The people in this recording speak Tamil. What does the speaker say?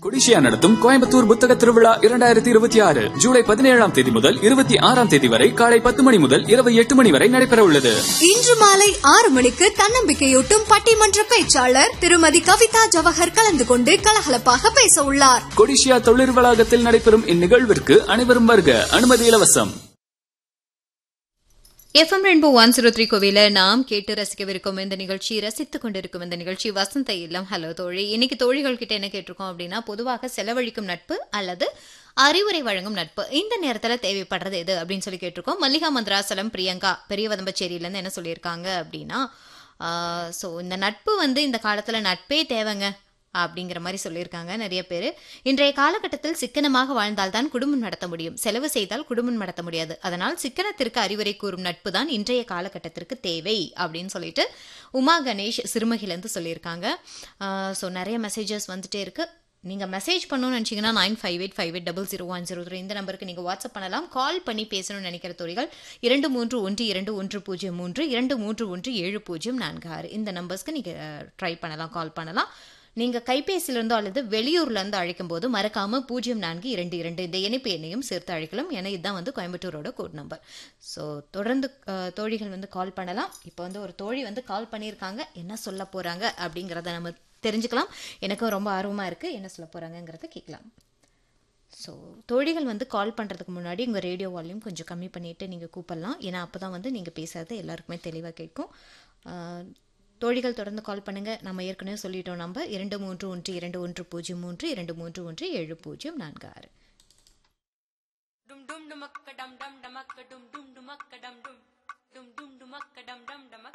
கொடிஷியா நடத்தும் கோயம்புத்தூர் புத்தக திருவிழா இரண்டாயிரத்தி இருபத்தி ஆறு ஜூலை பதினேழாம் தேதி முதல் இருபத்தி ஆறாம் தேதி வரை காலை பத்து மணி முதல் இரவு எட்டு மணி வரை நடைபெற உள்ளது இன்று மாலை ஆறு மணிக்கு தன்னம்பிக்கையூட்டும் பட்டிமன்ற பேச்சாளர் திருமதி கவிதா ஜவஹர் கலந்து கொண்டு கலகலப்பாக பேச உள்ளார் கொடிஷியா தொழில் வளாகத்தில் நடைபெறும் இந்நிகழ்விற்கு அனைவரும் வருக அனுமதி இலவசம் FM rainbow one zero three கோவில நாம் கேட்டு ரசிக்கவிருக்கும் இந்த நிகழ்ச்சி ரசித்துக் கொண்டிருக்கும் இந்த நிகழ்ச்சி வசந்த இல்லம் ஹலோ தோழி இன்னைக்கு தோழிகள் கிட்ட என்ன கேட்டிருக்கோம் அப்படின்னா பொதுவாக செலவழிக்கும் நட்பு அல்லது அறிவுரை வழங்கும் நட்பு இந்த நேரத்துல தேவைப்படுறது எது அப்படின்னு சொல்லி கேட்டிருக்கோம் மல்லிகா மந்திராசலம் பிரியங்கா பெரிய வதம்பச்சேரியிலேருந்து என்ன சொல்லியிருக்காங்க அப்படின்னா ஸோ இந்த நட்பு வந்து இந்த காலத்துல நட்பே தேவைங்க அப்படிங்கிற மாதிரி சொல்லியிருக்காங்க நிறைய பேர் இன்றைய காலகட்டத்தில் சிக்கனமாக வாழ்ந்தால்தான் குடும்பம் நடத்த முடியும் செலவு செய்தால் குடும்பம் நடத்த முடியாது அதனால் சிக்கனத்திற்கு அறிவுரை கூறும் நட்பு தான் இன்றைய காலகட்டத்திற்கு தேவை அப்படின்னு சொல்லிட்டு உமா கணேஷ் சிறுமகிலேருந்து சொல்லியிருக்காங்க ஸோ நிறைய மெசேஜஸ் வந்துட்டே இருக்கு நீங்கள் மெசேஜ் பண்ணணும்னு நினச்சிங்கன்னா nine five eight five eight double zero one zero three இந்த நம்பருக்கு நீங்கள் வாட்ஸ்அப் பண்ணலாம் கால் பண்ணி பேசணும்னு நினைக்கிற தோழிகள் இரண்டு மூன்று ஒன்று இரண்டு ஒன்று பூஜ்ஜியம் மூன்று இரண்டு மூன்று ஒன்று ஏழு பூஜ்ஜியம் நான்கு ஆறு இந்த நம்பர்ஸ்க்கு நீங்கள் ட்ரை பண்ணலாம் கால் பண்ணலாம் நீங்கள் கைபேசியிலிருந்தோ அல்லது வெளியூர்லேருந்து அழைக்கும் போது மறக்காமல் பூஜ்ஜியம் நான்கு இரண்டு இரண்டு இந்த இணைப்பு எண்ணையும் சேர்த்து அழைக்கலாம் ஏன்னா இதுதான் வந்து கோயம்புத்தூரோட கோட் நம்பர் ஸோ தொடர்ந்து அஹ், தோழிகள் வந்து கால் பண்ணலாம் இப்போ வந்து ஒரு தோழி வந்து கால் பண்ணியிருக்காங்க என்ன சொல்ல போகிறாங்க அப்படிங்கிறத நம்ம தெரிஞ்சுக்கலாம் எனக்கும் ரொம்ப ஆர்வமாக இருக்குது என்ன சொல்ல போகிறாங்கங்கிறத கேட்கலாம் ஸோ தோழிகள் வந்து கால் பண்ணுறதுக்கு முன்னாடி உங்கள் ரேடியோ வால்யூம் கொஞ்சம் கம்மி பண்ணிவிட்டு நீங்கள் கூப்பிடலாம் ஏன்னா அப்போ தான் வந்து நீங்கள் பேசுறது எல்லாருக்குமே தெளிவாக கேட்கும் ஆஹ், தோழிகள் தொடர்ந்து கால் பண்ணுங்கள் நம்ம ஏற்கனவே சொல்லிட்டோம் நம்பர் இரண்டு மூன்று ஒன்று இரண்டு ஒன்று பூஜ்ஜியம் மூன்று இரண்டு மூன்று ஒன்று ஏழு பூஜ்ஜியம் நான்கு ஆறு dum dum dumakka dum dum dumakka dum dum dumakka dum dum dum dum dumakka dum dum dumakka